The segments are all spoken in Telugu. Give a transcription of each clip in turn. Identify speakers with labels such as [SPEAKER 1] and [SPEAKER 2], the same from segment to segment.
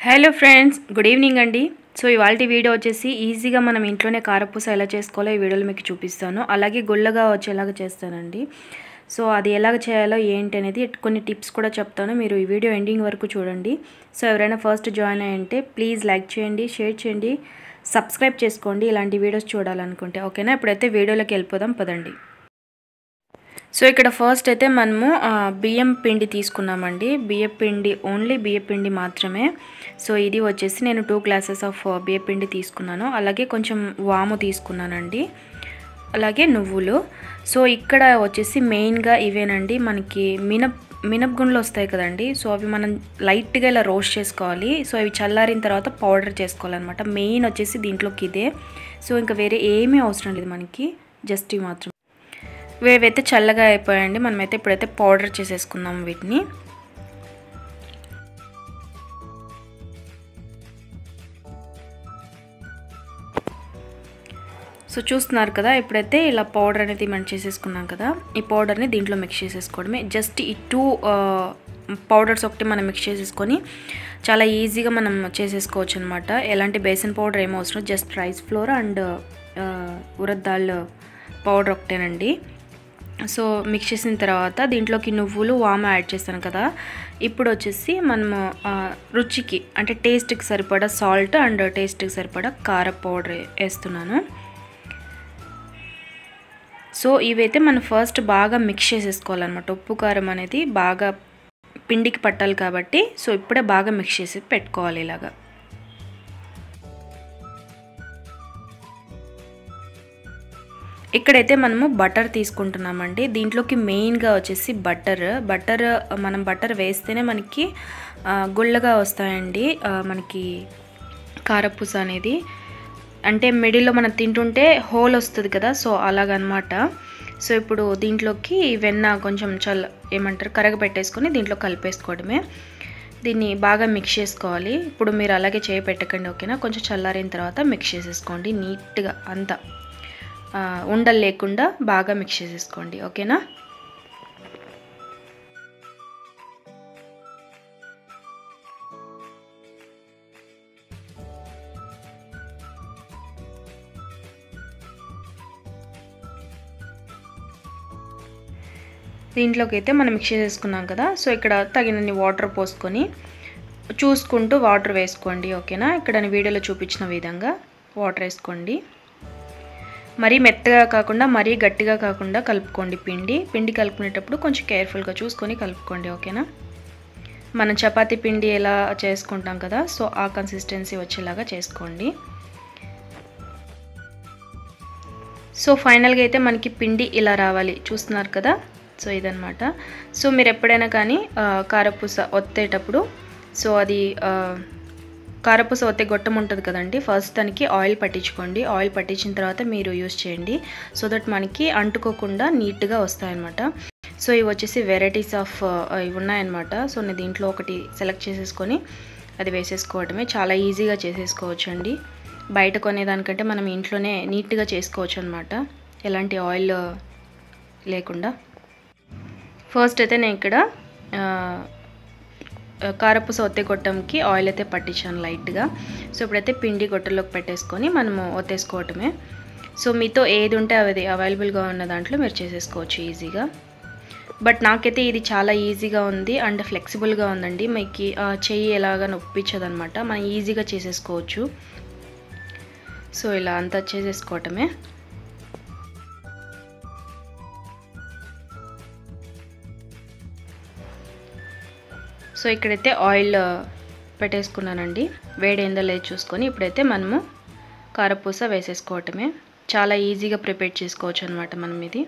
[SPEAKER 1] హలో ఫ్రెండ్స్ గుడ్ ఈవినింగ్ అండి సో ఇవాళ వీడియో వచ్చేసి ఈజీగా మనం ఇంట్లోనే కారపూస ఎలా చేసుకోవాలో ఈ వీడియోలో మీకు చూపిస్తాను అలాగే గుల్లగా వచ్చేలాగా చేస్తానండి సో అది ఎలాగ చేయాలో ఏంటి అనేది కొన్ని టిప్స్ కూడా చెప్తాను మీరు ఈ వీడియో ఎండింగ్ వరకు చూడండి సో ఎవరైనా ఫస్ట్ జాయిన్ అయ్యంటే ప్లీజ్ లైక్ చేయండి షేర్ చేయండి సబ్స్క్రైబ్ చేసుకోండి ఇలాంటి వీడియోస్ చూడాలనుకుంటే ఓకేనా ఇప్పుడైతే వీడియోలోకి వెళ్ళిపోదాం పదండి సో ఇక్కడ ఫస్ట్ అయితే మనము బియ్యం పిండి తీసుకున్నామండి బియ్యం పిండి ఓన్లీ బియ్యం పిండి మాత్రమే సో ఇది వచ్చేసి నేను టూ గ్లాసెస్ ఆఫ్ బియ్యం పిండి తీసుకున్నాను అలాగే కొంచెం వాము తీసుకున్నానండి అలాగే నువ్వులు సో ఇక్కడ వచ్చేసి మెయిన్గా ఇవేనండి మనకి మినప్ మినపగుండ్లు వస్తాయి కదండి సో అవి మనం లైట్గా ఇలా రోస్ట్ చేసుకోవాలి సో అవి చల్లారిన తర్వాత పౌడర్ చేసుకోవాలన్నమాట మెయిన్ వచ్చేసి దీంట్లోకి ఇదే సో ఇంకా వేరే ఏమీ అవసరం లేదు మనకి జస్ట్ ఇవి మాత్రం వేవైతే చల్లగా అయిపోయాయండి మనమైతే ఇప్పుడైతే పౌడర్ చేసేసుకుందాం వీటిని సో చూస్తున్నారు కదా ఇప్పుడైతే ఇలా పౌడర్ అనేది మనం చేసేసుకున్నాం కదా ఈ పౌడర్ని దీంట్లో మిక్స్ చేసేసుకోవడమే జస్ట్ ఈ టూ పౌడర్స్ ఒకటి మనం మిక్స్ చేసేసుకొని చాలా ఈజీగా మనం చేసేసుకోవచ్చు అనమాట ఎలాంటి బేసన్ పౌడర్ ఏమో అవసరం just rice flour and urad dal powder ఒకటేనండి సో మిక్స్ చేసిన తర్వాత దీంట్లోకి నువ్వులు వామ యాడ్ చేస్తాను కదా ఇప్పుడు వచ్చేసి మనము రుచికి అంటే టేస్ట్కి సరిపడా సాల్ట్ అండ్ టేస్ట్కి సరిపడా కార పౌడర్ వేస్తున్నాను సో ఇవైతే మనం ఫస్ట్ బాగా మిక్స్ చేసేసుకోవాలన్నమాట ఉప్పు కారం అనేది బాగా పిండికి పట్టాలి కాబట్టి సో ఇప్పుడే బాగా మిక్స్ చేసి పెట్టుకోవాలి ఇలాగా ఇక్కడైతే మనము బటర్ తీసుకుంటున్నామండి దీంట్లోకి మెయిన్గా వచ్చేసి బటర్ బటర్ మనం బటర్ వేస్తేనే మనకి గుళ్ళగా వస్తాయండి మనకి కారపూస అనేది అంటే మిడిల్లో మనం తింటుంటే హోల్ వస్తుంది కదా సో అలాగనమాట సో ఇప్పుడు దీంట్లోకి వెన్న కొంచెం చల్ల ఏమంటారు కరగబెట్టేసుకొని దీంట్లో కలిపేసుకోవడమే దీన్ని బాగా మిక్స్ చేసుకోవాలి ఇప్పుడు మీరు అలాగే చేయి పెట్టకండి ఓకేనా కొంచెం చల్లారిన తర్వాత మిక్స్ చేసేసుకోండి నీట్గా అంతా ఉండలు లేకుండా బాగా మిక్స్ చేసేసుకోండి ఓకేనా దీంట్లోకి అయితే మనం మిక్స్ చేసుకున్నాం కదా సో ఇక్కడ తగినన్ని వాటర్ పోసుకొని చూసుకుంటూ వాటర్ వేసుకోండి ఓకేనా ఇక్కడ నేను వీడియోలో చూపించిన విధంగా వాటర్ వేసుకోండి మరీ మెత్తగా కాకుండా మరీ గట్టిగా కాకుండా కలుపుకోండి పిండి పిండి కలుపుకునేటప్పుడు కొంచెం కేర్ఫుల్గా చూసుకొని కలుపుకోండి ఓకేనా మనం చపాతీ పిండి ఎలా చేసుకుంటాం కదా సో ఆ కన్సిస్టెన్సీ వచ్చేలాగా చేసుకోండి సో ఫైనల్గా అయితే మనకి పిండి ఇలా రావాలి చూస్తున్నారు కదా సో ఇదనమాట సో మీరు ఎప్పుడైనా కానీ కారపూస ఒత్తేటప్పుడు సో అది కారపూస ఒత్తే గొట్టం ఉంటుంది కదండి ఫస్ట్ దానికి ఆయిల్ పట్టించుకోండి ఆయిల్ పట్టించిన తర్వాత మీరు యూస్ చేయండి సో దట్ మనకి అంటుకోకుండా నీట్గా వస్తాయన్నమాట సో ఇవి వచ్చేసి వెరైటీస్ ఆఫ్ ఇవి ఉన్నాయన్నమాట సో నేను దీంట్లో ఒకటి సెలెక్ట్ చేసేసుకొని అది వేసేసుకోవడమే చాలా ఈజీగా చేసేసుకోవచ్చు అండి బయట కొనేదానికంటే మనం ఇంట్లోనే నీట్గా చేసుకోవచ్చు అనమాట ఎలాంటి ఆయిల్ లేకుండా ఫస్ట్ అయితే నేను ఇక్కడ కారపూస ఒత్తే గొట్టంకి ఆయిల్ అయితే పట్టించాను లైట్గా సో ఇప్పుడైతే పిండి గొట్టలోకి పెట్టేసుకొని మనము ఒత్తేసుకోవటమే సో మీతో ఏది ఉంటే అది అవైలబుల్గా ఉన్న దాంట్లో మీరు చేసేసుకోవచ్చు ఈజీగా బట్ నాకైతే ఇది చాలా ఈజీగా ఉంది అండ్ ఫ్లెక్సిబుల్గా ఉందండి మీకు చెయ్యి ఎలాగా నొప్పించదనమాట మనం ఈజీగా చేసేసుకోవచ్చు సో ఇలా అంతా చేసేసుకోవటమే సో ఇక్కడైతే ఆయిల్ పెట్టేసుకున్నానండి వేడైందో లేదు చూసుకొని ఇప్పుడైతే మనము కారపూస వేసేసుకోవటమే చాలా ఈజీగా ప్రిపేర్ చేసుకోవచ్చు అనమాట మనం ఇది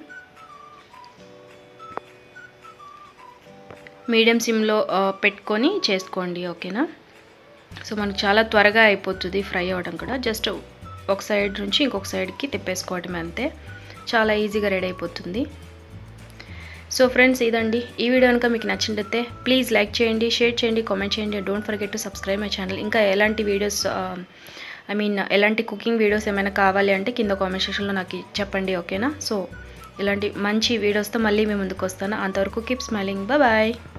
[SPEAKER 1] మీడియం సిమ్లో పెట్టుకొని చేసుకోండి ఓకేనా సో మనకు చాలా త్వరగా అయిపోతుంది ఫ్రై అవ్వడం కూడా జస్ట్ ఒక సైడ్ నుంచి ఇంకొక సైడ్కి తిప్పేసుకోవటమే అంతే చాలా ఈజీగా రెడీ అయిపోతుంది సో ఫ్రెండ్స్ ఇదండి ఈ వీడియో కనుక మీకు నచ్చినట్లయితే ప్లీజ్ లైక్ చేయండి షేర్ చేయండి కామెంట్ చేయండి don't forget to subscribe my channel ఇంకా ఎలాంటి వీడియోస్ ఐ మీన్ ఎలాంటి కుకింగ్ వీడియోస్ ఏమైనా కావాలి అంటే కింద కామెంట్ సెక్షన్లో నాకు చెప్పండి ఓకేనా సో ఇలాంటి మంచి వీడియోస్తో మళ్ళీ మీ ముందుకు వస్తాను అంతవరకు కీప్ స్మైలింగ్ బాయ్